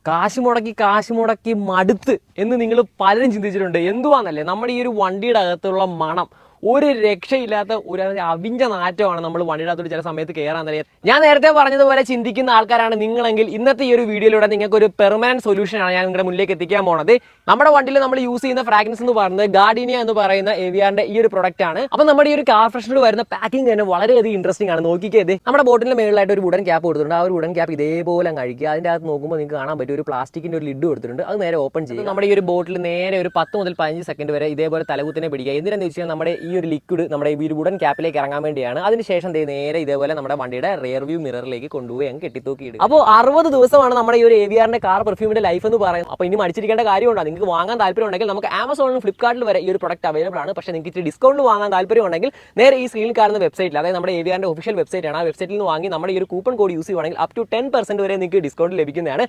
കാശ് മുടക്കി കാശ് മുടക്കി മടുത്ത് എന്ന് നിങ്ങൾ പലരും ചിന്തിച്ചിട്ടുണ്ട് എന്തുവാന്നല്ലേ നമ്മുടെ ഈ ഒരു വണ്ടിയുടെ അകത്തുള്ള മണം ഒരു രക്ഷയില്ലാത്ത ഒരു അവിഞ്ച നാറ്റമാണ് നമ്മൾ വണ്ടിയുടെ അകത്തോട്ട് ചില സമയത്ത് കയറാൻ തന്നെ ഞാൻ നേരത്തെ പറഞ്ഞതുപോലെ ചിന്തിക്കുന്ന ആൾക്കാരാണ് നിങ്ങളെങ്കിൽ ഇന്നത്തെ ഈ ഒരു വീഡിയോയിലൂടെ നിങ്ങൾക്ക് ഒരു പെർമനന്റ് സൊല്യൂഷൻ ആണ് ഞാൻ നിങ്ങളുടെ മുന്നിലേക്ക് എത്തിക്കാൻ പോണത് നമ്മുടെ വണ്ടിയിൽ നമ്മൾ യൂസ് ചെയ്യുന്ന ഫ്രാഗ്രൻസ് എന്ന് പറയുന്നത് ഗാർഡിനിയ എന്ന് പറയുന്ന എവിയാറിന്റെ ഈ ഒരു പ്രൊഡക്റ്റ് ആണ് അപ്പൊ നമ്മുടെ ഈ ഒരു കാർ ഫ്രഷനിൽ വരുന്ന പാക്കിംഗ് തന്നെ വളരെയധികം ഇൻട്രസ്റ്റിംഗ് ആണ് നോക്കിക്കേ നമ്മുടെ ബോട്ടിന്റെ മേളിലായിട്ട് ഒരു വുഡൻ ക്യാപ്പ് കൊടുത്തിട്ടുണ്ട് ആ ഒരു വുഡൻ ക്യാപ്പ് ഇതേപോലെ അങ്ങ് കഴിക്കുക അതിന്റെ അകത്ത് നോക്കുമ്പോൾ നിങ്ങൾക്ക് കാണാൻ പറ്റും ഒരു പ്ലാസ്റ്റിക്കിന്റെ ഒരു ലിഡ് കൊടുത്തിട്ടുണ്ട് അത് നേരെ ഓപ്പൺ ചെയ്യും നമ്മുടെ ഈ ഒരു ബോട്ടിൽ നേരെ ഒരു പത്ത് മുതൽ പതിനഞ്ച് സെക്കൻഡ് വരെ ഇതേപോലെ തലകുത്തിനെ പിടിക്കുക എന്തിനാന്ന് വെച്ച് കഴിഞ്ഞാൽ നമ്മുടെ ഈ ഒരു ലിക്വിഡ് നമ്മുടെ ഈ ഒരു വുഡൻ ക്യാപ്പിലേക്ക് ഇറങ്ങാൻ വേണ്ടിയാണ് അതിനുശേഷം ദേ നേരെ ഇതേപോലെ നമ്മുടെ വണ്ടിയുടെ റിയർ വ്യൂ മിററിലേക്ക് കൊണ്ടുപോയി അങ്ങ് കെട്ടിത്തൂക്കി ഇടും അപ്പോൾ അറുപത് ദിവസമാണ് നമ്മുടെ ഈ ഒരു ഏവിയാറിന്റെ കാർ പെർഫ്യൂമിന്റെ ലൈഫ് എന്ന് പറയുന്നത് അപ്പോൾ ഇനി മടിച്ചിരിക്കേണ്ട കാര്യമുണ്ടോ നിങ്ങൾക്ക് വാങ്ങാൻ താല്പര്യം ഉണ്ടെങ്കിൽ നമുക്ക് ആമസോണിലും ഫ്ലിപ്കാർട്ടിലും വരെ ഈ ഒരു പ്രൊഡക്റ്റ് അവൈലബിൾ ആണ് പക്ഷേ നിങ്ങൾക്ക് ഇച്ചിരി ഡിസ്കൗണ്ട് വാങ്ങാൻ താല്പര്യം ഉണ്ടെങ്കിൽ നേരെ ഈ സ്ക്രീനിൽ കാണുന്ന വെബ്സൈറ്റിൽ അതായത് നമ്മുടെ ഏവിയാറിന്റെ ഒഫീഷ്യൽ വെബ്സൈറ്റ് ആണ് ആ വെബ്സൈറ്റിൽ നിന്ന് വാങ്ങി നമ്മുടെ ഈ ഒരു കൂപ്പൺ കോഡ് യൂസ് ചെയ്യുവാണെങ്കിൽ അപ് ടു ടെൻ പെർസെന്റ് വരെ നിങ്ങൾക്ക് ഡിസ്കൗണ്ട് ലഭിക്കുന്നതാണ്